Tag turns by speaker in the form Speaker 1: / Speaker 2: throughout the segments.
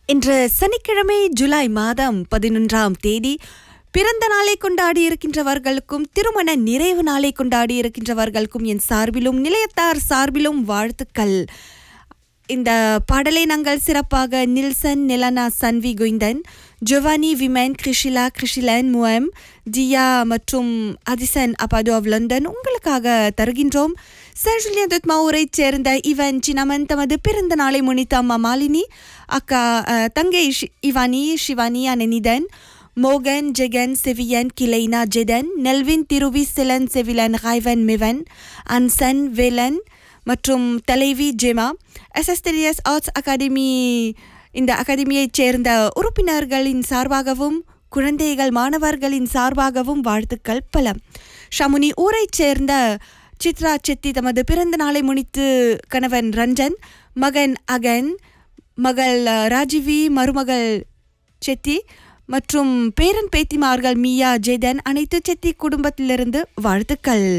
Speaker 1: இன்று சனிக்கிழமை ஜூலை மாதம் பதினொன்றாம் தேதி பிறந்த நாளை கொண்டாடி இருக்கின்றவர்களுக்கும் திருமண நிறைவு நாளை கொண்டாடி இருக்கின்றவர்களுக்கும் என் சார்பிலும் நிலையத்தார் சார்பிலும் வாழ்த்துக்கள் இந்த பாடலை நாங்கள் சிறப்பாக நில்சன் நிலனா சன்வி குயிந்தன் ஜொவானி விமன் கிருஷிலா கிருஷிலன் முயம் ஜியா மற்றும் அதிசன் அபாடோ ஆஃப் லண்டன் உங்களுக்காக தருகின்றோம் சர்ஜுலியன் துத்மாவூரைச் சேர்ந்த இவன் சின்னமன் தமது பிறந்த நாளை முன்னிட்டு அம்மா மாலினி அக்கா அஹ், தங்கை ஷி- இவானி சிவானி அனனிதன் மோகன் ஜெகன் செவியன் கிளைனா ஜெதன் நெல்வின் திருவி சிலன் செவிலன் ஹைவன் மிவன் அன்சன் வேலன் மற்றும் தலைவி ஜெமா எஸ்எஸ்டிஎஸ் ஆர்ட்ஸ் அகாடமி இந்த அகாடமியைச் சேர்ந்த உறுப்பினர்களின் சார்பாகவும் குழந்தைகள் மாணவர்களின் சார்பாகவும் வாழ்த்துக்கள் பல ஷமுனி ஊரைச் சேர்ந்த சித்ரா செத்தி தமது பிறந்த நாளை முன்னிட்டு கணவன் ரஞ்சன் மகன் அகன் மகள் அஹ், ராஜிவி மருமகள் செத்தி மற்றும் பேரன் பேத்திமார்கள் மியா ஜெதன் அனைத்து செத்தி குடும்பத்திலிருந்து வாழ்த்துக்கள்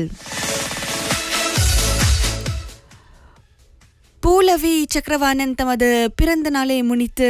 Speaker 1: பூலவி சக்கரவாணன் தமது பிறந்த நாளை முன்னிட்டு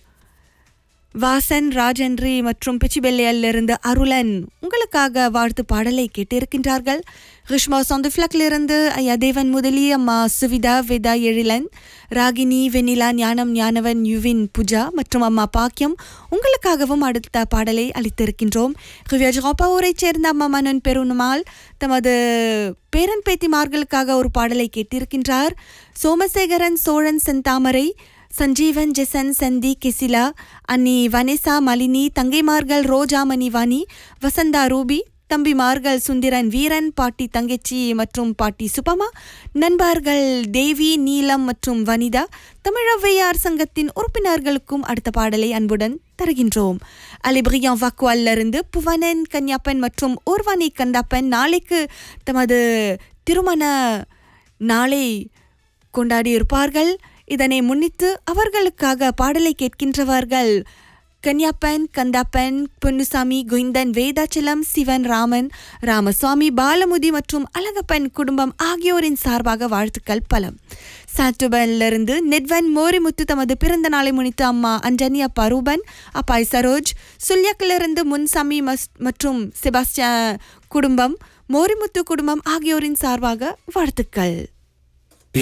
Speaker 1: வாசன் ராஜன்ரி மற்றும் பிச்சிபெல்லையிலிருந்து அருளன் உங்களுக்காக வாழ்த்து பாடலை கேட்டிருக்கின்றார்கள் ரிஷ்மா சொந்தஃப்ளக்லிருந்து ஐயா தேவன் முதலி அம்மா சுவிதா வேதா எழிலன் ராகினி வெண்ணிலா ஞானம் ஞானவன் யுவின் புஜா மற்றும் அம்மா பாக்கியம் உங்களுக்காகவும் அடுத்த பாடலை அளித்திருக்கின்றோம் ஊரைச் சேர்ந்த அம்மா மன்னன் பெருமாள் தமது பேரன் பேத்திமார்களுக்காக ஒரு பாடலை கேட்டிருக்கின்றார் Somasekaran Cholan Senthamarai Sanjeevan Jason Santhi Kesila Annie Vanessa Malini தங்கைமார்கள் ரோஜாமணி வாணி வசந்தா ரூபி தம்பிமார்கள் சுந்திரன் வீரன் பாட்டி தங்கச்சி மற்றும் பாட்டி சுபமா நண்பர்கள் தேவி நீலம் மற்றும் வனிதா தமிழவ்வையார் சங்கத்தின் உறுப்பினர்களுக்கும் அடுத்த பாடலை அன்புடன் தருகின்றோம் அலிபிரியான் வாக்குவாலிருந்து புவனன் கன்யாப்பன் மற்றும் ஊர்வானி கந்தாப்பன் நாளைக்கு தமது திருமண நாளை கொண்டாடி இருப்பார்கள் இதனை முன்னிட்டு அவர்களுக்காக பாடலை கேட்கின்றவர்கள் கன்யாப்பன் கந்தாப்பன் பொன்னுசாமி கோவிந்தன் வேதாச்சலம் சிவன் ராமன் ராமசுவாமி பாலமுதி மற்றும் அழகப்பன் குடும்பம் ஆகியோரின் சார்பாக வாழ்த்துக்கள் பலம் சாத்துபனிலிருந்து நெட்வன் மோரிமுத்து தமது பிறந்த நாளை முன்னிட்டு அம்மா அஞ்சனி அப்பா ரூபன் அப்பாய் சரோஜ் சுல்யக்கிலிருந்து முன்சாமி மஸ்- மற்றும் செபாஸ்டியா குடும்பம் மோரிமுத்து குடும்பம் ஆகியோரின் சார்பாக வாழ்த்துக்கள்